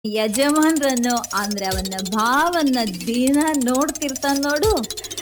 ಯಜಮಾನ್ರನ್ನು ಅಂದ್ರೆ ಅವನ ಭಾವನ್ನ ದಿನ ನೋಡ್ತಿರ್ತಾನ ನೋಡು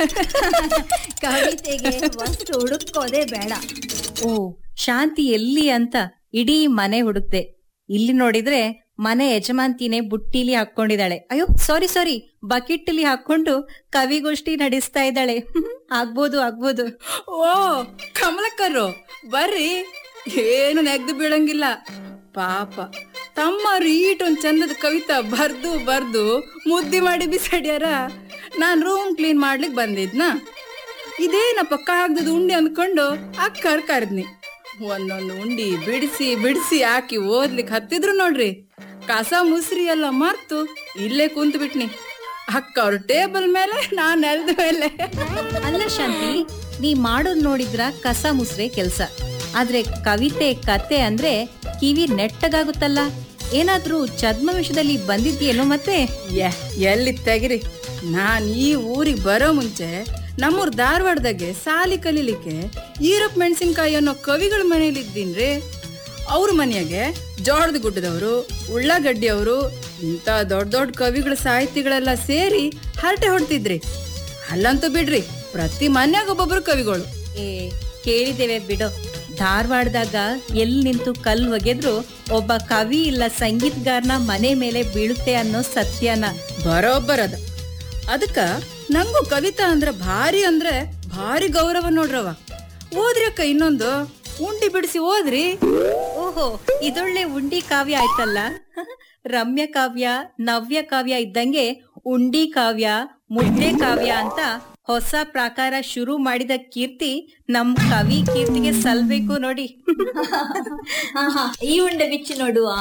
ಕವಿತೆಗೆ ವಸ್ತು ಹುಡುಕೋದೇ ಬೇಡ ಓ ಶಾಂತಿ ಎಲ್ಲಿ ಅಂತ ಇಡೀ ಮನೆ ಹುಡುಕ್ದೆ ಇಲ್ಲಿ ನೋಡಿದ್ರೆ ಮನೆ ಯಜಮಾಂತಿನೇ ಬುಟ್ಟಿಲಿ ಹಾಕೊಂಡಿದ್ದಾಳೆ ಅಯ್ಯೋ ಸಾರಿ ಸಾರಿ ಬಕೆಟ್ಲಿ ಹಾಕೊಂಡು ಕವಿಗೋಷ್ಠಿ ನಡೆಸ್ತಾ ಇದ್ದಾಳೆ ಆಗ್ಬೋದು ಆಗ್ಬೋದು ಓ ಕಮಲಕ್ಕರು ಬರ್ರಿ ಏನು ನೆಗ್ದು ಬೀಳಂಗಿಲ್ಲ ಪಾಪ ತಮ್ಮ ಈಟೊಂದ್ ಚಂದದ ಕವಿತಾ ಬರ್ದು ಬರ್ದು ಮುದ್ದಿ ಮಾಡಿ ಬಿಸಾಡ್ಯಾರ ನಾನ್ ರೂಮ್ ಕ್ಲೀನ್ ಮಾಡ್ಲಿಕ್ ಬಂದಿದ್ನ ಇದೇನಪ್ಪ ಕಾಗ್ದದ ಉಂಡಿ ಅಂದ್ಕೊಂಡು ಅಕ್ಕರ್ ಕರ್ದ್ನಿ ಒಂದೊಂದು ಉಂಡಿ ಬಿಡಿಸಿ ಬಿಡಿಸಿ ಹಾಕಿ ಓದ್ಲಿಕ್ ಹತ್ತಿದ್ರು ನೋಡ್ರಿ ಕಸ ಮುಸ್ರಿ ಎಲ್ಲ ಮರ್ತು ಇಲ್ಲೇ ಕುಂತು ಬಿಟ್ನಿ ಅಕ್ಕ ಅವ್ರ ಟೇಬಲ್ ಮೇಲೆ ನಾನ್ ನೆಲದ ಮೇಲೆ ಅಲ್ಲ ಶಾಂತಿ ನೀ ಮಾಡೋದ್ ನೋಡಿದ್ರ ಕಸ ಮುಸ್ರೆ ಕೆಲ್ಸ ಆದ್ರೆ ಕವಿತೆ ಕತೆ ಅಂದ್ರೆ ಕಿವಿ ನೆಟ್ಟಗಾಗುತ್ತಲ್ಲ ಏನಾದ್ರೂ ಛದ್ಮ ವಿಷಯದಲ್ಲಿ ಬಂದಿದ್ಯೇನೋ ಮತ್ತೆ ಯಾ ಎಲ್ಲಿ ತೆಗಿರಿ ನಾನ್ ಈ ಊರಿಗೆ ಬರೋ ಮುಂಚೆ ನಮ್ಮೂರ್ ಧಾರವಾಡದಾಗೆ ಸಾಲಿ ಕಲೀಲಿಕ್ಕೆ ಈರಪ್ ಮೆಣಸಿನ್ಕಾಯಿ ಅನ್ನೋ ಕವಿಗಳ ಮನೇಲಿ ಇದ್ದೀನ್ರಿ ಅವ್ರ ಮನೆಯಾಗೆ ಜೋಳದ ಗುಡ್ಡದವರು ಉಳ್ಳಾಗಡ್ಡಿಯವರು ಇಂಥ ದೊಡ್ಡ ದೊಡ್ಡ ಕವಿಗಳ ಸಾಹಿತಿಗಳೆಲ್ಲ ಸೇರಿ ಹರಟೆ ಹೊಡ್ತಿದ್ರಿ ಅಲ್ಲಂತೂ ಬಿಡ್ರಿ ಪ್ರತಿ ಮನ್ಯಾಗ ಒಬ್ಬೊಬ್ರು ಕವಿಗಳು ಏ ಕೇಳಿದ್ದೇವೆ ಬಿಡು ಧಾರವಾಡದಾಗ ಎಲ್ಲಿ ನಿಂತು ಕಲ್ ಒಗೆದ್ರು ಒಬ್ಬ ಕವಿ ಇಲ್ಲ ಸಂಗೀತಗಾರನ ಮನೆ ಮೇಲೆ ಬೀಳುತ್ತೆ ಅನ್ನೋ ಸತ್ಯನ ಬರೋಬ್ಬರದ ಅದಕ್ಕ ನಂಗೂ ಕವಿತಾ ಅಂದ್ರ ಭಾರಿ ಅಂದ್ರೆ ಭಾರಿ ಗೌರವ ನೋಡ್ರವ ಓದ್ರಿ ಅಕ್ಕ ಇನ್ನೊಂದು ಉಂಡಿ ಬಿಡಿಸಿ ಓದ್ರಿ ಓಹೋ ಇದೊಳ್ಳೆ ಉಂಡಿ ಕಾವ್ಯ ಆಯ್ತಲ್ಲ ರಮ್ಯ ಕಾವ್ಯ ನವ್ಯ ಕಾವ್ಯ ಇದ್ದಂಗೆ ಉಂಡಿ ಕಾವ್ಯ ಮುದ್ದೆ ಕಾವ್ಯ ಅಂತ ಹೊಸ ಪ್ರಾಕಾರ ಶುರು ಮಾಡಿದ ಕೀರ್ತಿ ನಮ್ ಕವಿ ಕೀರ್ತಿಗೆ ಸಲ್ಬೇಕು ನೋಡಿ ಆಹಾ, ಈ ಉಂಡೆ ಬಿಚ್ಚಿ ನೋಡುವ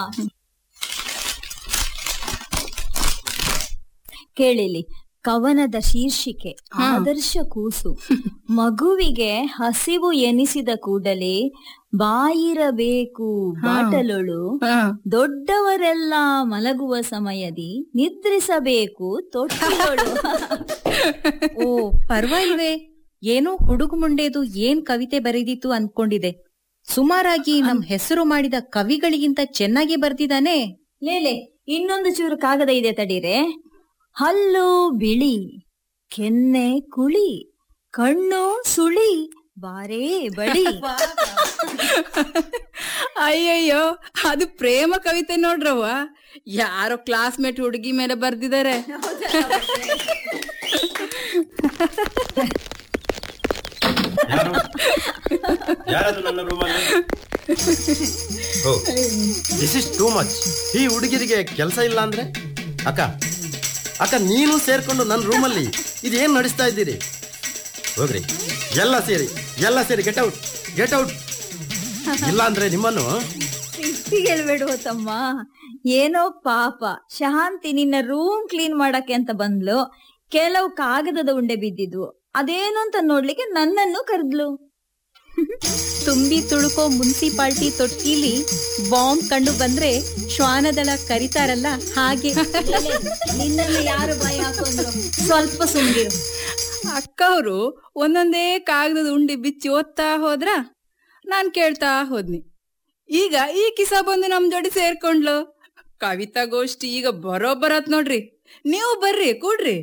ಕೇಳಿಲಿ ಕವನದ ಶೀರ್ಷಿಕೆ ಆದರ್ಶ ಕೂಸು ಮಗುವಿಗೆ ಹಸಿವು ಎನಿಸಿದ ಕೂಡಲೇ ಬಾಯಿರಬೇಕು ಬಾಟಲೊಳು ದೊಡ್ಡವರೆಲ್ಲ ಮಲಗುವ ಸಮಯದಿ ನಿದ್ರಿಸಬೇಕು ತೊಟ್ಟಿಲೊಳು ಓ ಪರ್ವಾಗಿಲ್ವೇ ಏನೋ ಹುಡುಗು ಮುಂಡೇದು ಏನ್ ಕವಿತೆ ಬರೆದಿತ್ತು ಅನ್ಕೊಂಡಿದೆ ಸುಮಾರಾಗಿ ನಮ್ ಹೆಸರು ಮಾಡಿದ ಕವಿಗಳಿಗಿಂತ ಚೆನ್ನಾಗಿ ಬರ್ದಿದ್ದಾನೆ ಲೇಲೆ ಇನ್ನೊಂದು ಚೂರು ಕಾಗದ ಇದೆ ತಡೀರೆ ಹಲ್ಲು ಬಿಳಿ ಕೆನ್ನೆ ಕುಳಿ ಕಣ್ಣು ಸುಳಿ ಬಾರೇ ಬಳಿ ಅಯ್ಯಯ್ಯೋ ಅದು ಪ್ರೇಮ ಕವಿತೆ ನೋಡ್ರವ್ವ ಯಾರೋ ಕ್ಲಾಸ್ಮೇಟ್ ಹುಡುಗಿ ಮೇಲೆ ಬರ್ದಿದ್ದಾರೆ ಯಾರು ಯಾರದು ನನ್ನ ರೂಮಲ್ಲಿ oh this is too much ಈ ಹುಡುಗಿರಿಗೆ ಕೆಲಸ ಇಲ್ಲ ಅಂದ್ರೆ ಅಕ್ಕ ಅಕ್ಕ ನೀನು ಸೇರ್ಕೊಂಡು ನನ್ನ ರೂಮಲ್ಲಿ ಇದೇನು ನಡೆಸ್ತಾ ಇದ್ದೀರಿ ಹೋಗ್ರಿ ಎಲ್ಲ ಸೇರಿ ಎಲ್ಲ ಸೇರಿ ಗೆಟ್ ಔಟ್ ಗೆಟ್ ಔಟ್ ಇಲ್ಲ ಅಂದ್ರೆ ನಿಮ್ಮನ್ನು ಸಿಟ್ಟಿಗೆಳ್ಬೇಡುವ ತಮ್ಮ ಏನೋ ಪಾಪ ಶಾಂತಿ ನಿನ್ನ ರೂಮ್ ಕ್ಲೀನ್ ಮಾಡಕ್ಕೆ ಅಂತ ಬಂದ್ಲು ಕೆಲವು ಕಾಗದದ ಉಂಡೆ ಬಿದ್ದಿದ್ವು ಅದೇನು ಅಂತ ನೋಡ್ಲಿಕ್ಕೆ ನನ್ನನ್ನು ಕರೆದ್ಲು ತುಂಬಿ ತುಳುಕೋ ಮುನ್ಸಿಪಾಲ್ಟಿ ತೊಟ್ಟಿಲಿ ಬಾಂಬ್ ಕಂಡು ಬಂದ್ರೆ ಶ್ವಾನದಳ ಕರಿತಾರಲ್ಲ ಹಾಗೆ ನಿನ್ನನ್ನು ಯಾರು ಬಾಯಿ ಹಾಕೊಂಡ್ರು ಸ್ವಲ್ಪ ಸುಮ್ಗಿರು ಅಕ್ಕ ಅವರು ಒಂದೊಂದೇ ಕಾಗದದ ಉಂಡಿ ಬಿಚ್ಚಿ ಓದ್ತಾ ಹೋದ್ರ ನಾನ್ ಕೇಳ್ತಾ ಹೋದ್ನಿ ಈಗ ಈ ಕಿಸ ಬಂದು ನಮ್ ಜೋಡಿ ಸೇರ್ಕೊಂಡ್ಲು ಕವಿತಾ ಗೋಷ್ಠಿ ಈಗ ಬರೋಬ್ಬರತ್ ನೋಡ್ರಿ ನೀವು ಬರ್ರಿ ಕೂಡ್ರಿ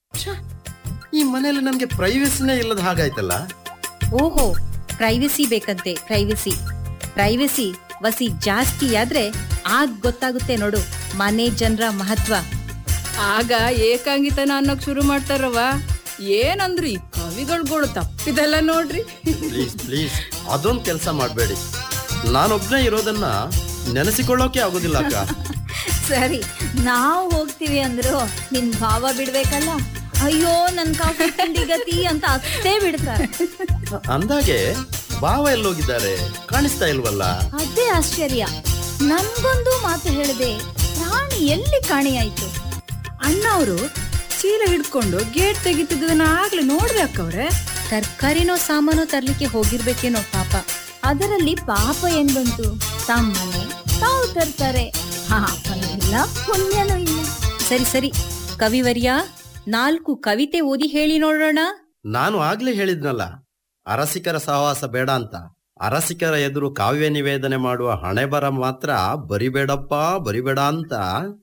ಈ ಮನೆಯಲ್ಲಿ ನಮ್ಗೆ ಪ್ರೈವಸಿನೇ ಇಲ್ಲದ ಹಾಗಾಯ್ತಲ್ಲ ಓಹೋ ಪ್ರೈವಸಿ ಬೇಕಂತೆ ಪ್ರೈವಸಿ ಪ್ರೈವಸಿ ವಸಿ ಜಾಸ್ತಿ ಆದ್ರೆ ಆಗ ಗೊತ್ತಾಗುತ್ತೆ ನೋಡು ಮನೆ ಜನರ ಮಹತ್ವ ಆಗ ಏಕಾಂಗಿತನ ಅನ್ನೋಕ್ ಶುರು ಮಾಡ್ತಾರವ್ವ ಏನಂದ್ರು ಈ ಕವಿಗಳ್ಗಳು ತಪ್ಪಿದೆಲ್ಲ ನೋಡ್ರಿ ಪ್ಲೀಸ್ ಪ್ಲೀಸ್ ಅದೊಂದು ಕೆಲಸ ಮಾಡಬೇಡಿ ನಾನೊಬ್ನೇ ಇರೋದನ್ನ ನೆನೆಸಿಕೊಳ್ಳೋಕೆ ಆಗೋದಿಲ್ಲ ಅಕ್ಕ ಸರಿ ನಾವು ಹೋಗ್ತೀವಿ ಅಂದ್ರು ನಿನ್ ಭಾವ ಬಿಡ್ಬೇಕಲ್ಲ ಅಯ್ಯೋ ನನ್ ಕಾಫಿ ತಿಂಡಿ ಗತಿ ಅಂತ ಅತ್ತೇ ಬಿಡ್ತಾರೆ ಅಂದಾಗೆ ಭಾವ ಎಲ್ಲೋಗಿದ್ದಾರೆ ಕಾಣಿಸ್ತಾ ಇಲ್ವಲ್ಲ ಅದೇ ಆಶ್ಚರ್ಯ ನನ್ಗೊಂದು ಮಾತು ಹೇಳಿದೆ ಪ್ರಾಣಿ ಎಲ್ಲಿ ಕಾಣೆಯಾಯ್ತು ಅಣ್ಣ ಅವರು ಚೀಲ ಹಿಡ್ಕೊಂಡು ಗೇಟ್ ತೆಗಿತಿದ್ದನ್ನ ಆಗ್ಲೇ ನೋಡ್ದೆ ಅಕ್ಕವ್ರೆ ತರ್ಕಾರಿನೋ ಸಾಮಾನು ತರ್ಲಿಕ್ಕೆ ಹೋಗಿರ್ಬೇಕೇನೋ ಪಾಪ ಅದರಲ್ಲಿ ಪಾಪ ಏನ್ ಬಂತು ತಮ್ಮನೆ ತಾವು ತರ್ತಾರೆ ಪಾಪನೂ ಇಲ್ಲ ಪುಣ್ಯನೂ ಇಲ್ಲ ಸರಿ ಸರಿ ಕವಿವರ್ಯ ನಾಲ್ಕು ಕವಿತೆ ಓದಿ ಹೇಳಿ ನೋಡೋಣ ನಾನು ಆಗ್ಲೇ ಹೇಳಿದ್ನಲ್ಲ ಅರಸಿಕರ ಸಹವಾಸ ಬೇಡ ಅಂತ ಅರಸಿಕರ ಎದುರು ಕಾವ್ಯ ನಿವೇದನೆ ಮಾಡುವ ಹಣೆ ಬರ ಮಾತ್ರ ಬರಿಬೇಡಪ್ಪ ಬರಿಬೇಡ ಅಂತ